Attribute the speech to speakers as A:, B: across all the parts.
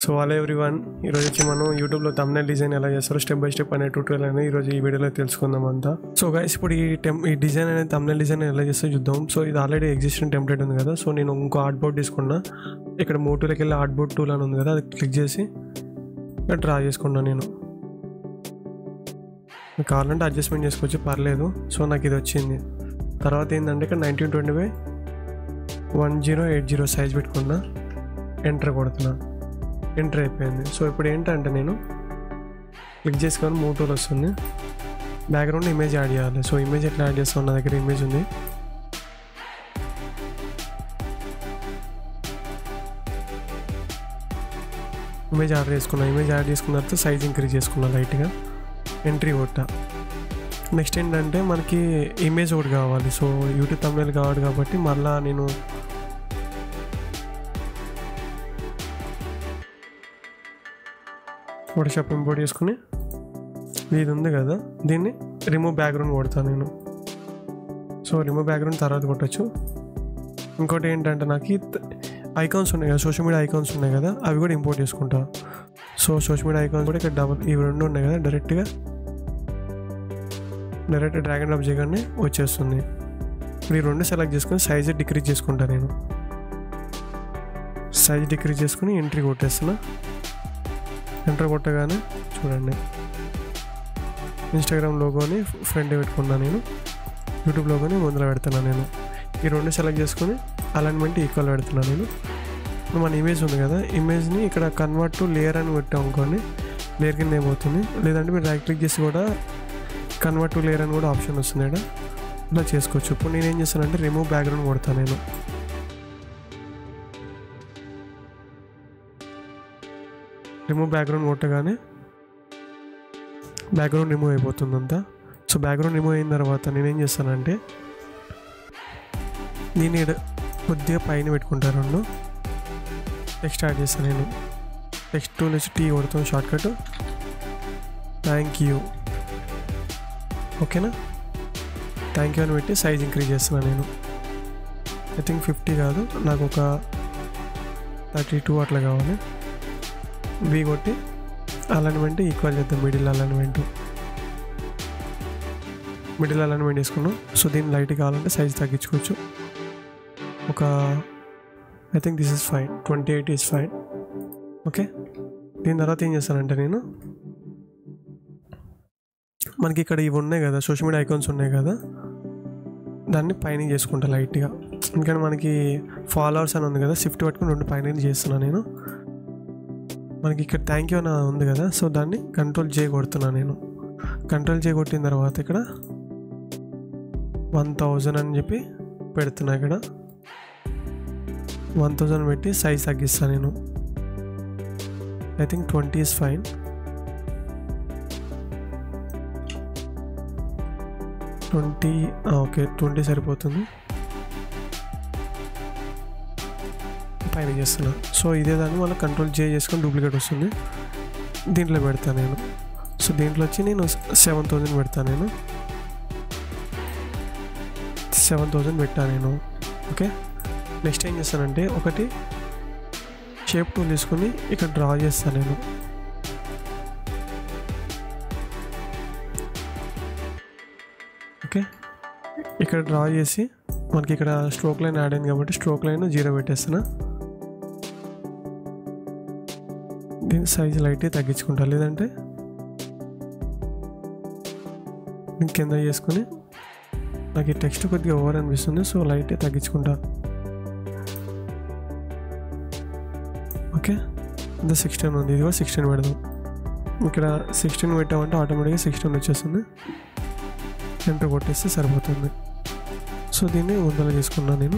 A: so hello everyone ఈరోజు వచ్చి మనం యూట్యూబ్లో తమ్నెల్ డిజైన్ ఎలా చేస్తారో స్టెప్ బై స్టెప్ అనే ట్యూటోరియల్ అనేది ఈరోజు ఈ వీడియోలో తెలుసుకుందాం అంతా సో గైస్ ఇప్పుడు ఈ టెం ఈ డిజైన్ అనేది తమ్నెల్ డిజైన్ ఎలా చేస్తే చూద్దాం సో ఇది ఆల్రెడీ ఎగ్జిస్టింగ్ టెంప్లెట్ ఉంది కదా సో నేను ఇంకో ఆర్ట్ బోర్డ్ తీసుకున్నా ఇక్కడ మోటోలోకి వెళ్ళి ఆర్ట్ బోర్డ్ టూల్ అని ఉంది కదా అది క్లిక్ చేసి ఇక్కడ డ్రా చేసుకున్నాను నేను మీకు కావాలంటే అడ్జస్ట్మెంట్ చేసుకోవచ్చు పర్లేదు సో నాకు ఇది వచ్చింది తర్వాత ఏంటంటే ఇక్కడ nineteen twenty by one zero eight zero size పెట్టుకున్నా ఎంటర్ కొడుతున్నా ఎంటర్ అయిపోయింది సో ఇప్పుడు ఏంటంటే నేను క్లిక్ చేసుకొని మోటోలు వస్తుంది బ్యాక్గ్రౌండ్ ఇమేజ్ యాడ్ చేయాలి సో ఇమేజ్ ఎట్లా యాడ్ చేస్తాం నా దగ్గర ఇమేజ్ ఉంది ఇమేజ్ ఆర్డర్ చేసుకున్నా ఇమేజ్ యాడ్ చేసుకున్న తర్వాత సైజ్ ఇంక్రీజ్ చేసుకున్నా లైట్గా ఎంట్రీ కొట్టా నెక్స్ట్ ఏంటంటే మనకి ఇమేజ్ ఒకటి కావాలి సో యూట్యూబ్ తమిళ కావాలి కాబట్టి మళ్ళీ నేను ఫోటోషాప్ ఇంపోర్ట్ చేసుకుని ఇది ఉంది కదా దీన్ని రిమూవ్ బ్యాక్గ్రౌండ్ కొడతాను నేను సో రిమూవ్ బ్యాక్గ్రౌండ్ తర్వాత కొట్టచ్చు ఇంకోటి ఏంటంటే నాకు ఐకాన్స్ ఉన్నాయి కదా సోషల్ మీడియా ఐకాన్స్ ఉన్నాయి కదా అవి కూడా ఇంపోర్ట్ చేసుకుంటా సో సోషల్ మీడియా ఐకాన్స్ కూడా ఇక్కడ డబల్ ఇవి రెండు ఉన్నాయి కదా డైరెక్ట్గా డైరెక్ట్ డ్రాగన్ డ్రాప్ చేయగానే వచ్చేస్తుంది ఇప్పుడు ఈ రెండు సెలెక్ట్ చేసుకుని సైజ్ డిక్రీజ్ చేసుకుంటా నేను సైజ్ డిక్రీజ్ చేసుకుని ఎంట్రీ కొట్టేస్తున్నా ఎంటర్ కొట్టగానే చూడండి ఇన్స్టాగ్రామ్ లోగోని ఫ్రంట్ పెట్టుకున్నాను నేను యూట్యూబ్ లోగోని ముందర పెడుతున్నాను నేను ఈ రెండు సెలెక్ట్ చేసుకుని అలైన్మెంట్ ఈక్వల్ పెడుతున్నాను నేను ఇప్పుడు మన ఇమేజ్ ఉంది కదా ఇమేజ్ని ఇక్కడ కన్వర్ట్ టు లేయర్ అని పెట్టాం అనుకోండి లేయర్ కింద ఏమవుతుంది లేదంటే మీరు రైట్ క్లిక్ చేసి కూడా కన్వర్ట్ టు లేయర్ అని కూడా ఆప్షన్ వస్తుంది ఇక్కడ ఇలా చేసుకోవచ్చు ఇప్పుడు నేను ఏం చేస్తానంటే రిమూవ్ బ్యాక్గ్రౌండ్ కొడతాను నేను రిమూవ్ బ్యాక్గ్రౌండ్ కొట్టగానే బ్యాక్గ్రౌండ్ రిమూవ్ అయిపోతుంది అంతా సో బ్యాక్గ్రౌండ్ రిమూవ్ అయిన తర్వాత నేనేం చేస్తానంటే దీన్ని ఈడ కొద్దిగా పైన పెట్టుకుంటాను రెండు టెక్స్ట్ యాడ్ చేస్తాను నేను టెక్స్ట్ టూల్ వచ్చి టీ కొడతాను షార్ట్ కట్ థ్యాంక్ యూ ఓకేనా థ్యాంక్ యూ అని పెట్టి సైజ్ ఇంక్రీజ్ చేస్తున్నాను నేను ఐ థింక్ ఫిఫ్టీ కాదు నాకు ఒక థర్టీ టూ అట్లా కావాలి వి కొట్టి అలైన్మెంట్ ఈక్వల్ చేద్దాం మిడిల్ అలైన్మెంట్ మిడిల్ అలైన్మెంట్ వేసుకున్నాం సో దీన్ని లైట్ కావాలంటే సైజ్ తగ్గించుకోవచ్చు ఒక I think this is fine twenty eight is fine okay దీని తర్వాత ఏం చేస్తానంటే నేను మనకి ఇక్కడ ఇవి ఉన్నాయి కదా సోషల్ మీడియా ఐకాన్స్ ఉన్నాయి కదా దాన్ని పైన చేసుకుంటా లైట్గా ఎందుకంటే మనకి ఫాలోవర్స్ అని ఉంది కదా షిఫ్ట్ పట్టుకుని రెండు పైన చేస్తున్నాను నేను మనకి ఇక్కడ థ్యాంక్ యూ అని ఉంది కదా సో దాన్ని కంట్రోల్ జే కొడుతున్నాను నేను కంట్రోల్ జే కొట్టిన తర్వాత ఇక్కడ వన్ థౌజండ్ అని చెప్పి పెడుతున్నా ఇక్కడ వన్ థౌజండ్ పెట్టి సైజ్ తగ్గిస్తాను నేను I think twenty is fine twenty okay twenty సరిపోతుంది పైన చేస్తున్నా సో ఇదే దాన్ని మళ్ళీ కంట్రోల్ జే చేసుకొని డూప్లికేట్ వస్తుంది దీంట్లో పెడతాను నేను సో దీంట్లో వచ్చి నేను సెవెన్ థౌజండ్ పెడతాను నేను సెవెన్ థౌజండ్ పెట్టాను నేను ఓకే నెక్స్ట్ ఏం చేస్తానంటే ఒకటి షేప్ టూల్ తీసుకొని ఇక్కడ డ్రా చేస్తాను నేను ఓకే ఇక్కడ డ్రా చేసి మనకి ఇక్కడ స్ట్రోక్ లైన్ యాడ్ అయింది కాబట్టి స్ట్రోక్ లైన్ జీరో పెట్టేస్తున్నా దీని సైజ్ లైట్ తగ్గించుకుంటా లేదంటే నేను కింద చేసుకొని నాకు ఈ టెక్స్ట్ కొద్దిగా ఓవర్ అనిపిస్తుంది సో లైట్ తగ్గించుకుంటా ఓకే ఇంత సిక్స్టీన్ ఉంది ఇది కూడా సిక్స్టీన్ పెడదాం ఇక్కడ సిక్స్టీన్ పెట్టామంటే ఆటోమేటిక్గా సిక్స్టీన్ వచ్చేస్తుంది ఎంటర్ కొట్టేస్తే సరిపోతుంది సో దీన్ని ముందర చేసుకున్నాను నేను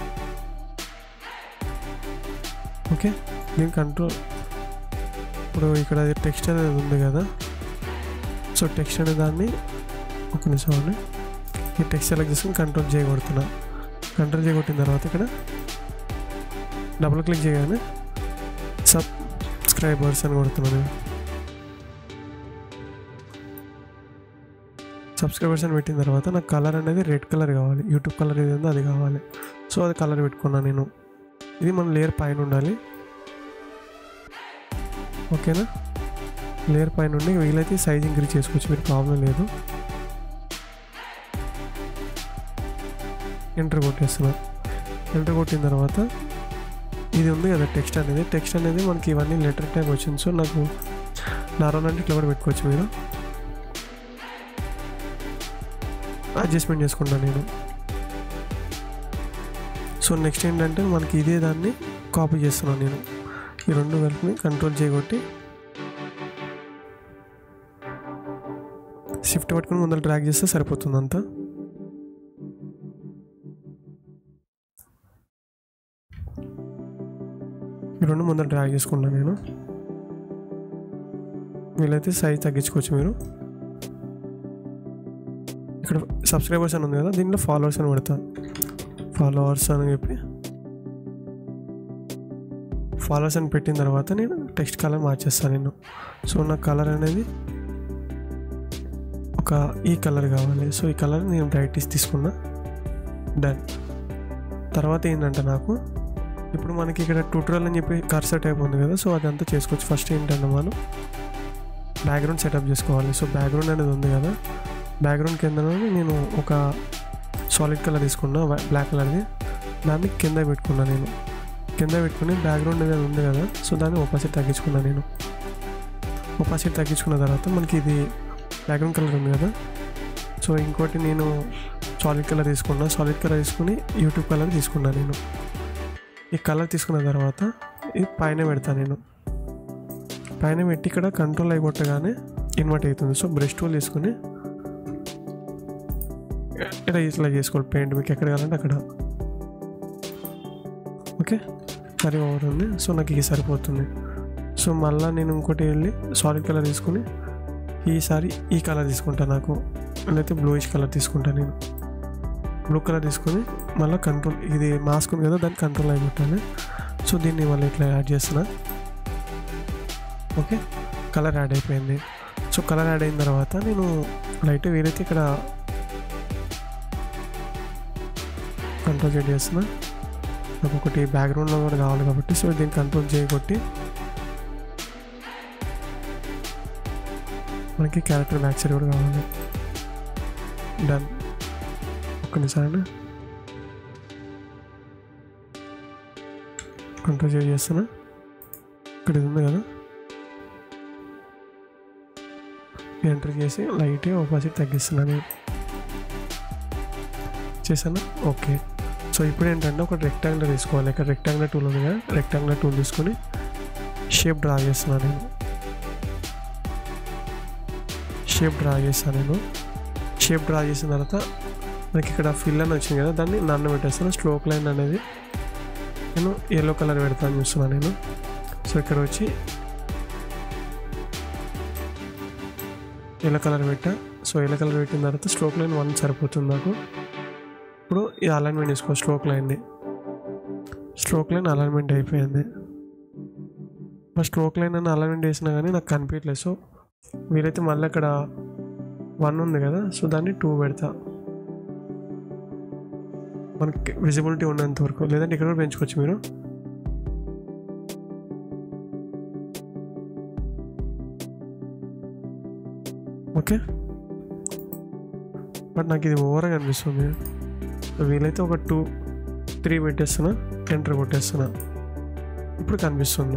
A: ఓకే దీని కంట్రోల్ ఇప్పుడు ఇక్కడ టెక్స్ట్ అనేది ఉంది కదా సో టెక్స్ట్ అనే దాన్ని ఒక నిమిషం అండి ఈ టెక్స్ట్ సెలెక్ట్ చేసుకుని కంట్రోల్ చేయగొడుతున్నా కంట్రోల్ చేయగొట్టిన తర్వాత ఇక్కడ డబుల్ క్లిక్ చేయగానే సబ్స్క్రైబర్స్ అని కొడుతున్నాను నేను సబ్స్క్రైబర్స్ అని పెట్టిన తర్వాత నాకు కలర్ అనేది రెడ్ కలర్ కావాలి యూట్యూబ్ కలర్ ఏది ఉందో అది కావాలి సో అది కలర్ పెట్టుకున్నాను నేను ఇది మన లేయర్ పైన ఉండాలి ఓకేనా లేయర్ పైన నుండి వీలైతే సైజ్ ఇంక్రీజ్ చేసుకోవచ్చు మీరు ప్రాబ్లం లేదు ఎంటర్ కొట్టేస్తున్నా ఎంటర్ కొట్టిన తర్వాత ఇది ఉంది కదా టెక్స్ట్ అనేది టెక్స్ట్ అనేది మనకి ఇవన్నీ లెటర్ టైప్ వచ్చింది సో నాకు నార్మల్ అంటే ఇట్లా కూడా పెట్టుకోవచ్చు మీరు అడ్జస్ట్మెంట్ చేసుకుంటాను నేను సో నెక్స్ట్ ఏంటంటే మనకి ఇదే దాన్ని కాపీ చేస్తున్నాను నేను ఈ రెండు కలిపి కంట్రోల్ చేయగొట్టి షిఫ్ట్ పట్టుకుని ముందర డ్రాగ్ చేస్తే సరిపోతుంది అంతా ఈ రెండు ముందర డ్రాగ్ చేసుకున్నాను నేను వీలైతే సైజ్ తగ్గించుకోవచ్చు మీరు ఇక్కడ సబ్స్క్రైబర్స్ అని ఉంది కదా దీంట్లో ఫాలోవర్స్ అని పెడతా ఫాలోవర్స్ అని చెప్పి ఫాలోవర్స్ అని పెట్టిన తర్వాత నేను టెక్స్ట్ కలర్ మార్చేస్తాను నేను సో నా కలర్ అనేది ఒక ఈ కలర్ కావాలి సో ఈ కలర్ నేను బ్రైట్నెస్ తీసుకున్నా డన్ తర్వాత ఏంటంటే నాకు ఇప్పుడు మనకి ఇక్కడ ట్యూటోరియల్ అని చెప్పి కర్సర్ టైప్ ఉంది కదా సో అదంతా చేసుకోవచ్చు ఫస్ట్ ఏంటంటే మనం బ్యాక్గ్రౌండ్ సెటప్ చేసుకోవాలి సో బ్యాక్గ్రౌండ్ అనేది ఉంది కదా బ్యాక్గ్రౌండ్ కింద నేను ఒక సాలిడ్ కలర్ తీసుకున్నా బ్లాక్ కలర్ది దాన్ని కింద పెట్టుకున్నా నేను కింద పెట్టుకుని బ్యాక్గ్రౌండ్ అనేది ఉంది కదా సో దాన్ని ఒపాసిటీ తగ్గించుకున్నా నేను ఒపాసిటీ తగ్గించుకున్న తర్వాత మనకి ఇది బ్యాక్గ్రౌండ్ కలర్ ఉంది కదా సో ఇంకోటి నేను సాలిడ్ కలర్ తీసుకున్నా సాలిడ్ కలర్ తీసుకుని యూట్యూబ్ కలర్ తీసుకున్నా నేను ఈ కలర్ తీసుకున్న తర్వాత ఇది పైన పెడతాను నేను పైన పెట్టి ఇక్కడ కంట్రోల్ అయిపోట్టగానే ఇన్వర్ట్ అవుతుంది సో బ్రష్ టూల్ తీసుకుని ఇక్కడ ఇట్లా చేసుకోవాలి పెయింట్ మీకు ఎక్కడ కావాలంటే అక్కడ ఓకే సరి ఓవర్ ఉంది సో నాకు ఇది సరిపోతుంది సో మళ్ళీ నేను ఇంకోటి వెళ్ళి సాలిడ్ కలర్ తీసుకుని ఈసారి ఈ కలర్ తీసుకుంటా నాకు లేకపోతే బ్లూయిష్ కలర్ తీసుకుంటా నేను బ్లూ కలర్ తీసుకొని మళ్ళీ కంట్రోల్ ఇది మాస్క్ ఉంది కదా దాన్ని కంట్రోల్ అయిపోతాను సో దీన్ని మళ్ళీ ఇట్లా యాడ్ చేస్తున్నా ఓకే కలర్ యాడ్ అయిపోయింది సో కలర్ యాడ్ అయిన తర్వాత నేను లైట్ వేరైతే ఇక్కడ కంట్రోల్ చేట్ చేస్తున్నా నాకు ఒకటి బ్యాక్గ్రౌండ్లో కూడా కావాలి కాబట్టి సో దీన్ని కంట్రోల్ చేయకొట్టి మనకి క్యారెక్టర్ బ్యాక్ సైడ్ కూడా కావాలి డన్ ఒక్క నిమిషాన్ని కంట్రోల్ చేట్ చేస్తున్నా ఇక్కడ ఇది ఉంది కదా ఎంటర్ చేసి లైట్ ఆపోజిట్ తగ్గిస్తున్నాను నేను చేశాను ఓకే సో ఇప్పుడు ఏంటంటే ఒక రెక్టాంగులర్ తీసుకోవాలి ఇక్కడ రెక్టాంగులర్ టూల్ ఉంది కదా రెక్టాంగులర్ టూల్ తీసుకొని షేప్ డ్రా చేస్తున్నాను నేను షేప్ డ్రా చేస్తాను నేను షేప్ డ్రా చేసిన తర్వాత మనకి ఇక్కడ ఫిల్ అని వచ్చింది కదా దాన్ని నన్ను పెట్టేస్తాను స్ట్రోక్ లైన్ అనేది నేను ఎల్లో కలర్ పెడతాను చూస్తున్నాను నేను సో ఇక్కడ వచ్చి ఎల్లో కలర్ పెట్టా సో ఎల్లో కలర్ పెట్టిన తర్వాత స్ట్రోక్ లైన్ వన్ సరిపోతుంది నాకు ఇప్పుడు ఈ అలైన్మెంట్ తీసుకో స్ట్రోక్ లైన్ని స్ట్రోక్ లైన్ అలైన్మెంట్ అయిపోయింది మరి స్ట్రోక్ లైన్ అని అలైన్మెంట్ చేసినా కానీ నాకు కనిపించలేదు సో వీలైతే మళ్ళీ అక్కడ వన్ ఉంది కదా సో దాన్ని టూ పెడతా మనకి విజిబిలిటీ ఉన్నంత వరకు లేదంటే ఇక్కడ కూడా పెంచుకోవచ్చు మీరు ఓకే బట్ నాకు ఇది ఓవర్గా అనిపిస్తుంది వీలైతే ఒక టూ త్రీ పెట్టేస్తున్నా ఎంటర్ కొట్టేస్తున్నా ఇప్పుడు కనిపిస్తుంది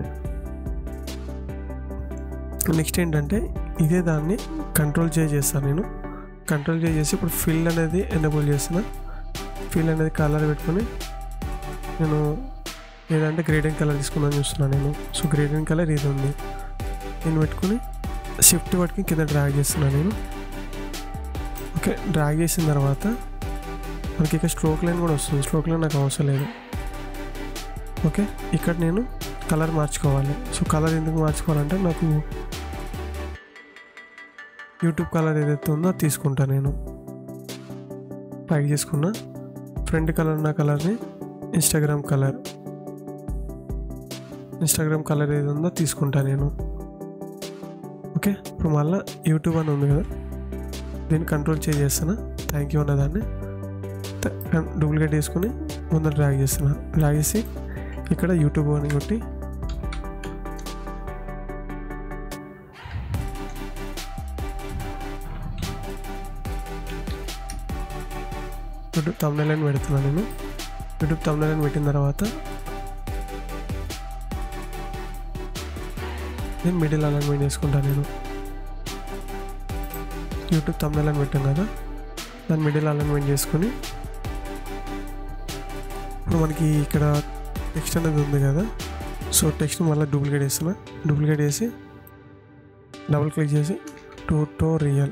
A: నెక్స్ట్ ఏంటంటే ఇదే దాన్ని కంట్రోల్ చే చేస్తాను నేను కంట్రోల్ చే చేసి ఇప్పుడు ఫిల్ అనేది ఎనబుల్ చేస్తున్నా ఫిల్ అనేది కలర్ పెట్టుకొని నేను ఏదంటే గ్రేడింగ్ కలర్ తీసుకుందాం చూస్తున్నాను నేను సో గ్రేడింగ్ కలర్ ఇది ఉంది నేను పెట్టుకొని షిఫ్ట్ పట్టుకుని కింద డ్రాగ్ చేస్తున్నాను నేను ఓకే డ్రాగ్ చేసిన తర్వాత మనకి ఇక్కడ స్ట్రోక్ లైన్ కూడా వస్తుంది స్ట్రోక్ లైన్ నాకు అవసరం లేదు ఓకే ఇక్కడ నేను కలర్ మార్చుకోవాలి సో కలర్ ఎందుకు మార్చుకోవాలంటే నాకు యూట్యూబ్ కలర్ ఏదైతే ఉందో అది తీసుకుంటా నేను ప్యాక్ చేసుకున్నా ఫ్రంట్ కలర్ నా కలర్ని ఇన్స్టాగ్రామ్ కలర్ ఇన్స్టాగ్రామ్ కలర్ ఏది ఉందో తీసుకుంటా నేను ఓకే ఇప్పుడు మళ్ళీ యూట్యూబ్ అని ఉంది కదా దీన్ని కంట్రోల్ చేసేస్తున్నా థ్యాంక్ యూ అన్నదాన్ని డూప్లికేట్ వేసుకుని ముందర డ్రాగ్ చేస్తున్నా డ్రాగ్ చేసి ఇక్కడ యూట్యూబ్ అని కొట్టి యూట్యూబ్ తమ్నైల్ అని పెడుతున్నాను నేను యూట్యూబ్ తమ్నైల్ అని పెట్టిన తర్వాత నేను మిడిల్ అలైన్మెంట్ చేసుకుంటాను నేను యూట్యూబ్ తమ్నైల్ అని పెట్టాను కదా దాన్ని మిడిల్ అలైన్మెంట్ చేసుకొని ఇప్పుడు మనకి ఇక్కడ టెక్స్ట్ అనేది ఉంది కదా సో టెక్స్ట్ మళ్ళీ డూప్లికేట్ చేస్తున్నా డూప్లికేట్ చేసి డబుల్ క్లిక్ చేసి ట్యూటోరియల్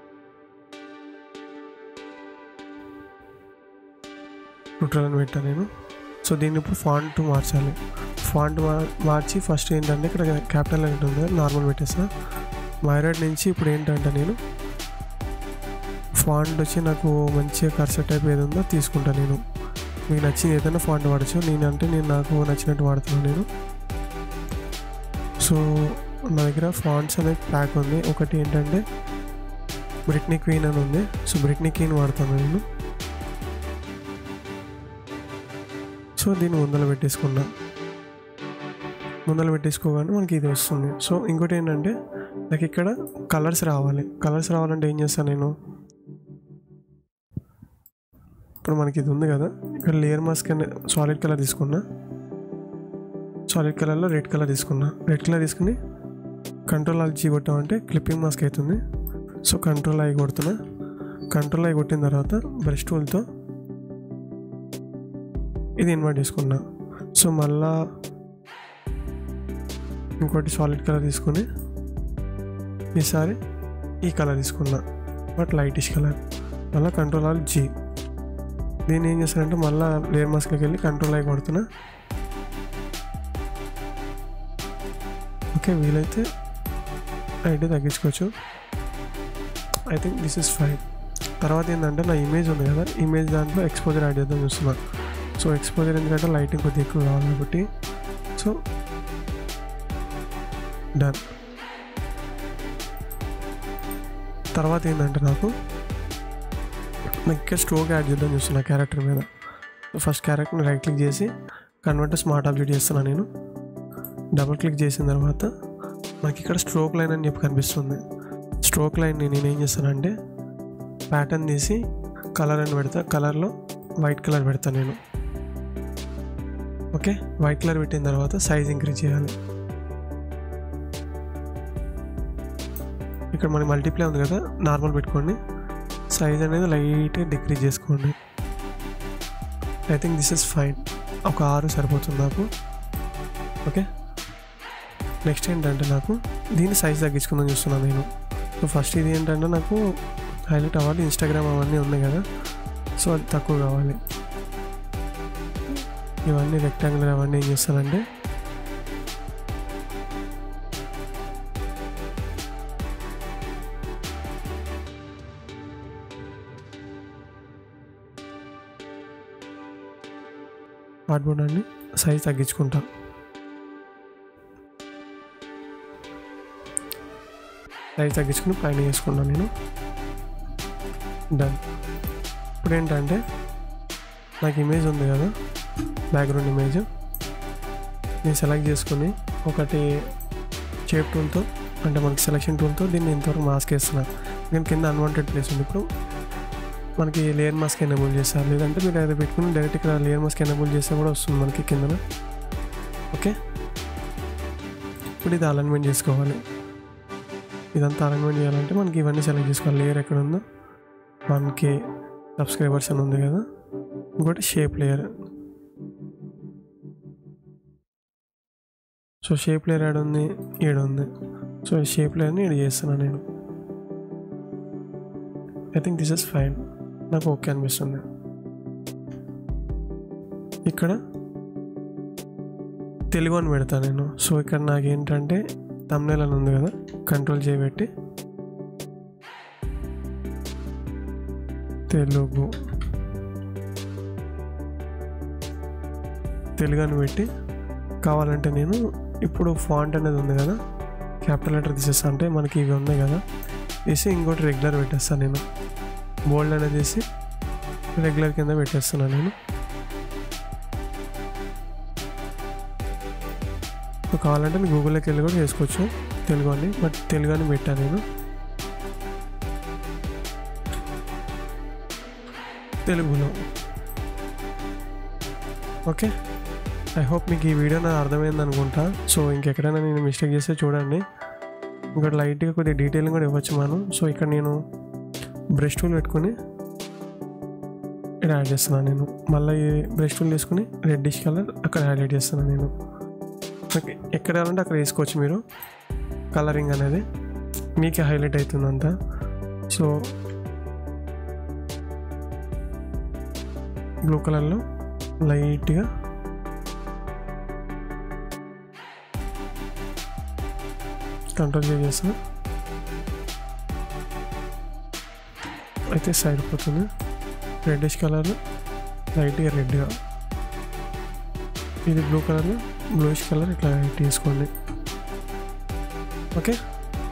A: ట్యూటోరియల్ అని పెట్టాను నేను సో దీన్ని ఇప్పుడు ఫాంట్ మార్చాలి ఫాంట్ మార్చి ఫస్ట్ ఏంటంటే ఇక్కడ క్యాపిటల్ అనేది ఉంది నార్మల్ పెట్టేసిన మైరాడ్ నుంచి ఇప్పుడు ఏంటంటే నేను ఫాంట్ వచ్చి నాకు మంచిగా కర్సర్ టైప్ ఏది ఉందో తీసుకుంటాను నేను మీకు నచ్చింది ఏదైనా ఫాంట్ వాడచ్చు నేనంటే నేను నాకు నచ్చినట్టు వాడుతున్నాను నేను సో నా దగ్గర ఫాంట్స్ అనేది ప్యాక్ ఉంది ఒకటి ఏంటంటే బ్రిట్నీ క్వీన్ అని ఉంది సో బ్రిట్నీ క్వీన్ వాడతాను నేను సో దీన్ని ముందర పెట్టేసుకున్నా ముందర పెట్టేసుకోగానే మనకి ఇది వస్తుంది సో ఇంకోటి ఏంటంటే నాకు ఇక్కడ కలర్స్ రావాలి కలర్స్ రావాలంటే ఏం చేస్తాను నేను ఇప్పుడు మనకి ఇది ఉంది కదా ఇక్కడ లేయర్ మాస్క్ అనే సాలిడ్ కలర్ తీసుకున్నా సాలిడ్ కలర్లో రెడ్ కలర్ తీసుకున్నా రెడ్ కలర్ తీసుకుని కంట్రోల్ ఆల్ జీ కొట్టామంటే క్లిప్పింగ్ మాస్క్ అవుతుంది సో కంట్రోల్ అయి కొడుతున్నా కంట్రోల్ అయి కొట్టిన తర్వాత బ్రష్ టూల్తో ఇది ఇన్వర్ట్ చేసుకున్నా సో మళ్ళా ఇంకోటి సాలిడ్ కలర్ తీసుకుని ఈసారి ఈ కలర్ తీసుకున్నా బట్ లైటిష్ కలర్ మళ్ళీ కంట్రోల్ ఆల్ జీ దీన్ని ఏం చేస్తానంటే మళ్ళీ లేయర్ మాస్క్కి వెళ్ళి కంట్రోల్ అయి కొడుతున్నా ఓకే వీలైతే ఐడి తగ్గించుకోవచ్చు I think this is fine తర్వాత ఏంటంటే నా ఇమేజ్ ఉంది కదా ఇమేజ్ దాంట్లో ఎక్స్పోజర్ యాడ్ చేద్దాం చూస్తున్నా సో ఎక్స్పోజర్ ఎందుకంటే లైటింగ్ కొద్దిగా ఎక్కువ కావాలి కాబట్టి సో డన్ తర్వాత ఏంటంటే నాకు నాకు ఇక్కడ స్ట్రోక్ యాడ్ చేద్దాం చూస్తున్నా క్యారెక్టర్ మీద ఫస్ట్ క్యారెక్టర్ని రైట్ క్లిక్ చేసి కన్వర్ట్ స్మార్ట్ ఆబ్జెక్ట్ చేస్తున్నా నేను డబుల్ క్లిక్ చేసిన తర్వాత నాకు ఇక్కడ స్ట్రోక్ లైన్ అని చెప్పి కనిపిస్తుంది స్ట్రోక్ లైన్ని నేను ఏం చేస్తానంటే ప్యాటర్న్ తీసి కలర్ అని పెడతా కలర్లో వైట్ కలర్ పెడతా నేను ఓకే వైట్ కలర్ పెట్టిన తర్వాత సైజ్ ఇంక్రీజ్ చేయాలి ఇక్కడ మనకి మల్టీప్లై ఉంది కదా నార్మల్ పెట్టుకోండి సైజ్ అనేది లైట్గా డిక్రీజ్ చేసుకోండి I think this is fine ఒక ఆరు సరిపోతుంది నాకు ఓకే నెక్స్ట్ ఏంటంటే నాకు దీని సైజ్ తగ్గించుకుందని చూస్తున్నాను నేను సో ఫస్ట్ ఇది ఏంటంటే నాకు హైలైట్ అవ్వాలి ఇన్స్టాగ్రామ్ అవన్నీ ఉన్నాయి కదా సో అది తక్కువ కావాలి ఇవన్నీ రెక్టాంగులర్ అవన్నీ ఏం చేస్తానంటే కార్డ్బోర్డ్ అన్ని సైజ్ తగ్గించుకుంటా సైజ్ తగ్గించుకుని పైన వేసుకున్నాను నేను డన్ ఇప్పుడు ఏంటంటే నాకు ఇమేజ్ ఉంది కదా బ్యాక్గ్రౌండ్ ఇమేజ్ నేను సెలెక్ట్ చేసుకుని ఒకటి షేప్ టూల్తో అంటే మనకి సెలెక్షన్ టూల్తో దీన్ని ఇంతవరకు మాస్క్ వేస్తున్నా నేను కింద అన్వాంటెడ్ ప్లేస్ ఉంది ఇప్పుడు మనకి లేయర్ మాస్క్ ఎనేబుల్ చేస్తారు లేదంటే మీరు అది పెట్టుకుని డైరెక్ట్ ఇక్కడ లేయర్ మాస్క్ ఎనేబుల్ చేస్తే కూడా వస్తుంది మనకి కిందన ఓకే ఇప్పుడు ఇది అలైన్మెంట్ చేసుకోవాలి ఇదంతా అలైన్మెంట్ చేయాలంటే మనకి ఇవన్నీ సెలెక్ట్ చేసుకోవాలి లేయర్ ఎక్కడ ఉందో వన్ కే సబ్స్క్రైబర్స్ అని ఉంది కదా ఇంకోటి shape layer so shape layer ఏడు ఉంది ఏడు ఉంది సో ఈ షేప్ లేయర్ని ఏడు చేస్తున్నాను నేను I think this is fine నాకు ఓకే అనిపిస్తుంది ఇక్కడ తెలుగు అని పెడతా నేను సో ఇక్కడ నాకు ఏంటంటే తమ్నేల్ అని ఉంది కదా కంట్రోల్ చేయబెట్టి తెలుగు తెలుగు అని పెట్టి కావాలంటే నేను ఇప్పుడు ఫాంట్ అనేది ఉంది కదా క్యాపిటల్ లెటర్ తీసేస్తా అంటే మనకి ఇవి ఉన్నాయి కదా వేసి ఇంకోటి రెగ్యులర్ పెట్టేస్తాను నేను బోల్డ్ అనేది వేసి రెగ్యులర్ కింద పెట్టేస్తున్నాను నేను సో కావాలంటే నేను గూగుల్లోకి వెళ్ళి కూడా చేసుకోవచ్చు తెలుగు అని బట్ తెలుగు అని పెట్టాను నేను తెలుగులో ఓకే ఐ హోప్ మీకు ఈ వీడియో నాకు అర్థమైంది అనుకుంటా సో ఇంకెక్కడైనా నేను మిస్టేక్ చేస్తే చూడండి ఇంకోటి లైట్గా కొద్దిగా డీటెయిలింగ్ కూడా ఇవ్వచ్చు మనం సో ఇక్కడ నేను బ్రష్ టూల్ పెట్టుకొని ఇక్కడ యాడ్ చేస్తున్నాను నేను మళ్ళీ ఈ బ్రష్ టూల్ తీసుకుని రెడ్డిష్ కలర్ అక్కడ హైలైట్ చేస్తున్నాను నేను ఓకే ఎక్కడ కావాలంటే అక్కడ వేసుకోవచ్చు మీరు కలరింగ్ అనేది మీకే హైలైట్ అవుతుంది అంతా సో బ్లూ కలర్లో లైట్గా కంట్రోల్ చేసేస్తా అయితే సైడ్ పోతుంది రెడ్డిష్ కలర్ లైట్గా రెడ్గా ఇది బ్లూ కలర్ బ్లూయిష్ కలర్ ఇట్లా లైట్ తీసుకోండి ఓకే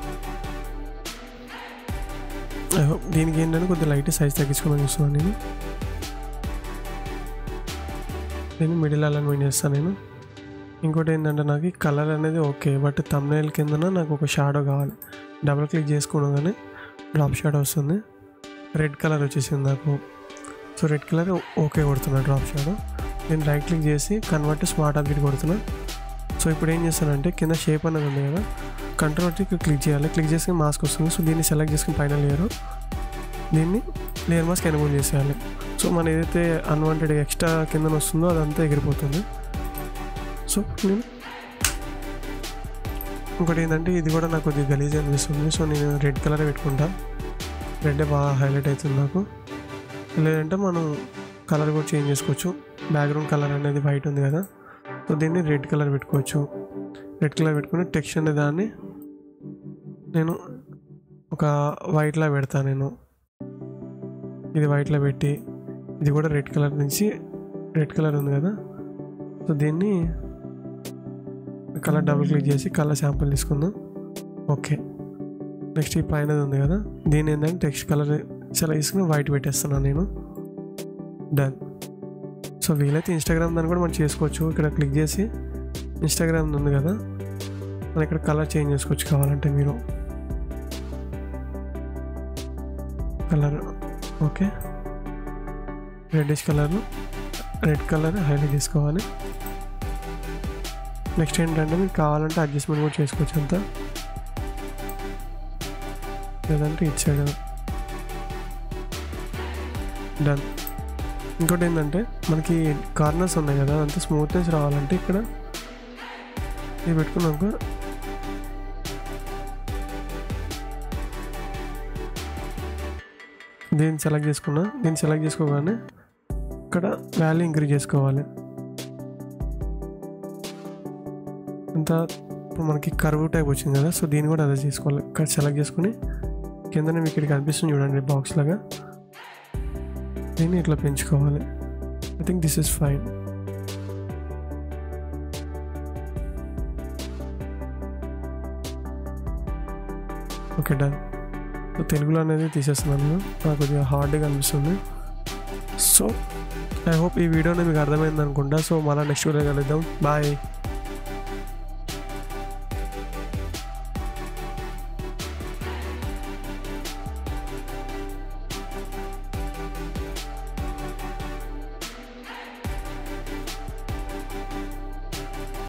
A: I hope దీనికి ఏంటంటే కొద్దిగా లైట్ సైజ్ తగ్గించుకోమని చూస్తున్నాను నేను నేను మిడిల్ అలైన్మెంట్ చేస్తాను నేను ఇంకోటి ఏంటంటే నాకు కలర్ అనేది ఓకే బట్ తమ్నైల్ కిందన నాకు ఒక షాడో కావాలి డబుల్ క్లిక్ చేసుకున్నాగానే డ్రాప్ షాడో వస్తుంది రెడ్ కలర్ వచ్చేసింది నాకు సో రెడ్ కలర్ ఓకే కొడుతున్నా డ్రాప్ షాడో నేను రైట్ క్లిక్ చేసి కన్వర్ట్ స్మార్ట్ ఆబ్జెక్ట్ కొడుతున్నా సో ఇప్పుడు ఏం చేస్తానంటే కింద షేప్ అనేది ఉంది కదా కంట్రోల్ వచ్చి ఇక్కడ క్లిక్ చేయాలి క్లిక్ చేసి మాస్క్ వస్తుంది సో దీన్ని సెలెక్ట్ చేసుకుని పైన లేయర్ దీన్ని లేయర్ మాస్క్ ఎనబుల్ చేసేయాలి సో మన ఏదైతే అన్వాంటెడ్ ఎక్స్ట్రా కింద వస్తుందో అదంతా ఎగిరిపోతుంది సో నేను ఇంకోటి ఏంటంటే ఇది కూడా నాకు కొద్దిగా గలీజ్ అనిపిస్తుంది సో నేను రెడ్ కలర్ పెట్టుకుంటా రెడ్ బాగా హైలైట్ అవుతుంది నాకు లేదంటే మనం కలర్ కూడా చేంజ్ చేసుకోవచ్చు బ్యాక్గ్రౌండ్ కలర్ అనేది వైట్ ఉంది కదా సో దీన్ని రెడ్ కలర్ పెట్టుకోవచ్చు రెడ్ కలర్ పెట్టుకుని టెక్స్ట్ అనే దాన్ని నేను ఒక వైట్లా పెడతాను నేను ఇది వైట్లో పెట్టి ఇది కూడా రెడ్ కలర్ నుంచి రెడ్ కలర్ ఉంది కదా సో దీన్ని కలర్ డబుల్ క్లిక్ చేసి కలర్ శాంపుల్ తీసుకుందాం ఓకే నెక్స్ట్ ఈ పైన ఉంది కదా దీని ఏంటంటే టెక్స్ట్ కలర్ చాలా తీసుకుని వైట్ పెట్టేస్తున్నాను నేను డన్ సో వీలైతే ఇన్స్టాగ్రామ్ దాన్ని కూడా మనం చేసుకోవచ్చు ఇక్కడ క్లిక్ చేసి ఇన్స్టాగ్రామ్ ఉంది కదా మనం ఇక్కడ కలర్ చేంజ్ చేసుకోవచ్చు కావాలంటే మీరు colour okay reddish colour red colour highlight చేసుకోవాలి నెక్స్ట్ ఏంటంటే మీకు కావాలంటే అడ్జస్ట్మెంట్ కూడా చేసుకోవచ్చు అంతా లేదంటే ఇటు సైడ్ డన్ ఇంకోటి ఏంటంటే మనకి కార్నర్స్ ఉన్నాయి కదా అంత స్మూత్నెస్ రావాలంటే ఇక్కడ ఇది పెట్టుకున్నాక దీన్ని సెలెక్ట్ చేసుకున్నా దీన్ని సెలెక్ట్ చేసుకోగానే ఇక్కడ వాల్యూ ఇంక్రీజ్ చేసుకోవాలి అంత ఇప్పుడు మనకి కర్వ్ టైప్ వచ్చింది కదా సో దీన్ని కూడా అదే చేసుకోవాలి ఇక్కడ సెలెక్ట్ చేసుకుని కిందనే మీకు ఇక్కడ కనిపిస్తుంది చూడండి బాక్స్ లాగా దీన్ని ఇట్లా పెంచుకోవాలి I think this is fine okay done so తెలుగులో అనేది తీసేస్తున్నాను నేను నాకు కొద్దిగా హార్డ్గా అనిపిస్తుంది సో ఐ హోప్ ఈ వీడియోని మీకు అర్థమైంది అనుకుంటా సో మళ్ళీ నెక్స్ట్ వీడియో కలుద్దాం బాయ్